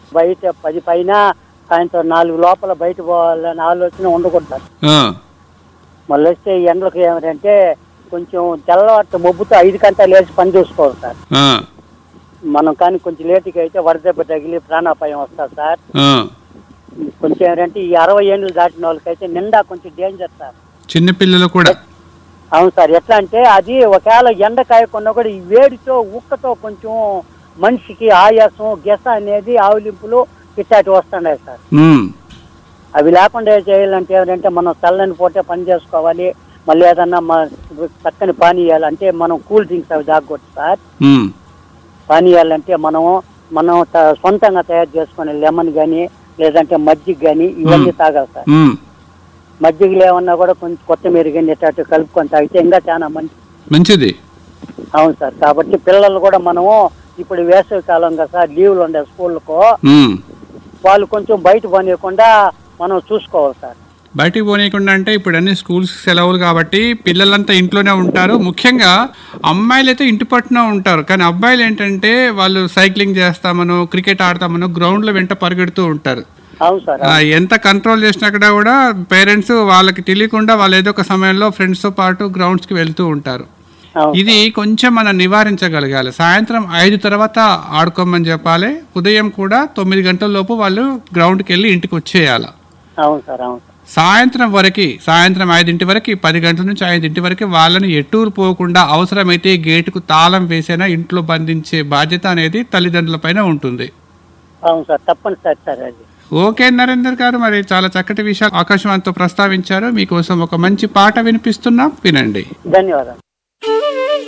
బయట పది పైన సాయంత్రం నాలుగు లోపల బయట పోవాలని ఆలోచన ఉండకూడదు సార్ ఆ, మళ్ళీ వస్తే ఈ ఎండలకు ఏమిటంటే కొంచెం తెల్లవారితో మొబ్బుతో ఐదు గంటల లేచి పని చూసుకోవాలి సార్ ఆ, మనం కానీ కొంచెం లేటుగా అయితే వడదెబ్బ తగిలి ప్రాణాపాయం వస్తుంది సార్ ఆ. కొంచెం ఏంటంటే ఈ అరవై ఏళ్ళు దాటిన వాళ్ళకైతే నిండా కొంచెం డేంజర్ సార్ చిన్న పిల్లలు కూడా అవును సార్ ఎట్లా అంటే అది ఒకవేళ ఎండ కాయకుండా కూడా ఈ వేడితో ఉక్కతో కొంచెం మనిషికి ఆయాసం గెస అనేది ఆవులింపులు ఇట్లాంటివి వస్తున్నాయి సార్ ఉమ్, అవి లేకుండా ఏం చేయాలంటే ఏంటంటే మనం చల్లని పూటే పని చేసుకోవాలి మళ్ళీ ఏదన్నా మా చక్కని పానీయాలు అంటే మనం కూల్ డ్రింక్స్ అవి తాగకూడదు సార్ ఉమ్, పానీయాలంటే మనం మనం త- సొంతంగా తయారు చేసుకునే లెమన్ కానీ లేదంటే మజ్జిగ కానీ ఇవన్నీ తాగాలి సార్ ఉమ్. మజ్జిగలు ఏమన్నా కూడా కొంచెం కొత్తిమీర కానీ ఇట్లాంటి కలుపుకొని తాగితే ఇంకా చాలా మంచి మంచిది అవును సార్ కాబట్టి పిల్లలు కూడా మనము ఇప్పుడు వేసవి కాలం కదా సార్ లీవ్లు ఉండే స్కూళ్ళకు ఉమ్. వాళ్ళు కొంచెం బయట పోనీయకుండా మనం చూసుకోవాలి సార్ బయటికి పోనీయకుండా అంటే ఇప్పుడు అన్ని స్కూల్స్ సెలవులు కాబట్టి పిల్లలంతా ఇంట్లోనే ఉంటారు ముఖ్యంగా అమ్మాయిలు అయితే ఇంటి పట్టున ఉంటారు కానీ అబ్బాయిలు ఏంటంటే వాళ్ళు సైక్లింగ్ చేస్తామనో క్రికెట్ ఆడతామనో గ్రౌండ్లో వెంట పరిగెడుతూ ఉంటారు అవును సార్ ఆ, ఎంత కంట్రోల్ చేసినా కూడా కూడా పేరెంట్స్ వాళ్ళకి తెలియకుండా వాళ్ళు ఏదో ఒక సమయంలో ఫ్రెండ్స్తో పాటు గ్రౌండ్స్కి వెళ్తూ ఉంటారు అవును ఇది కొంచెం మనం నివారించగలగాలి సాయంత్రం ఐదు తర్వాత ఆడుకోమని చెప్పాలి ఉదయం కూడా తొమ్మిది గంటల లోపు వాళ్ళు గ్రౌండ్కి వెళ్ళి ఇంటికి వచ్చేయాలి అవును సార్ అవును సార్ సాయంత్రం వరకు సాయంత్రం ఐదింటి వరకు పది గంటల నుంచి ఐదింటి వరకు వాళ్ళని ఎటూరు పోకుండా అవసరమైతే గేటుకు తాళం వేసైనా ఇంట్లో బంధించే బాధ్యత అనేది తల్లిదండ్రుల పైన ఉంటుంది అవును సార్ తప్పనిసరి సార్ అది ఓకే నరేందర్ గారు మరి చాలా చక్కటి విషయాలు ఆకాశవాణితో ప్రస్తావించారు మీకోసం ఒక మంచి పాట వినిపిస్తున్నాం వినండి ధన్యవాదాలు